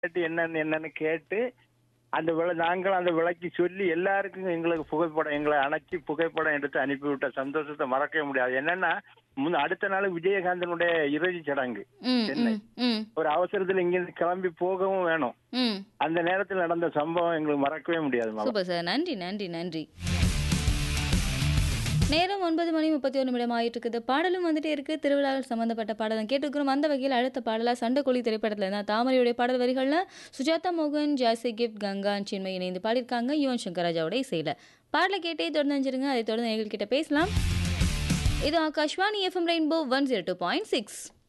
கேட்டு என்னன்னு என்னன்னு கேட்டு அந்த விளை நாங்களும் அந்த விளக்கி சொல்லி எல்லாருக்கும் எங்களுக்கு புகைப்படம் எங்களை அணைச்சி புகைப்படம் எடுத்து அனுப்பிவிட்ட சந்தோஷத்தை மறக்கவே முடியாது என்னன்னா முன்ன அடுத்த நாள் விஜயகாந்தனுடைய இறுதி சடங்கு ம் சென்னை. ம் ம் ஒரு அவசரத்துல இங்கிருந்து கிளம்பி போகவும் வேணும் ம் அந்த நேரத்தில் நடந்த சம்பவம் எங்களுக்கு மறக்கவே முடியாது மாமா சூப்பர் சார் நன்றி நன்றி நன்றி நேரம் ஒன்பது மணி முப்பத்தி ஒன்று நிமிடம் ஆயிட்டு இருக்குது பாடலும் வந்துட்டே இருக்கு திருவிழாவில் சம்பந்தப்பட்ட பாடலும் கேட்டுக்கிறோம் அந்த வகையில் அடுத்த பாடலா சண்டைக்கோழி திரைப்படத்தில் இருந்தால் தாமரையுடைய பாடல் வரிகள்ல சுஜாதா மோகன் ஜாசி கிஃப்ட் கங்கா சின்மை இணைந்து பாடியிருக்காங்க யுவன் சங்கர் ராஜாவோட இசையில் பாடலை கேட்டே தொடர்ந்து வச்சிருங்க அதை தொடர்ந்து எங்கள்கிட்ட பேசலாம் இது Akashvani FM rainbow one zero two point six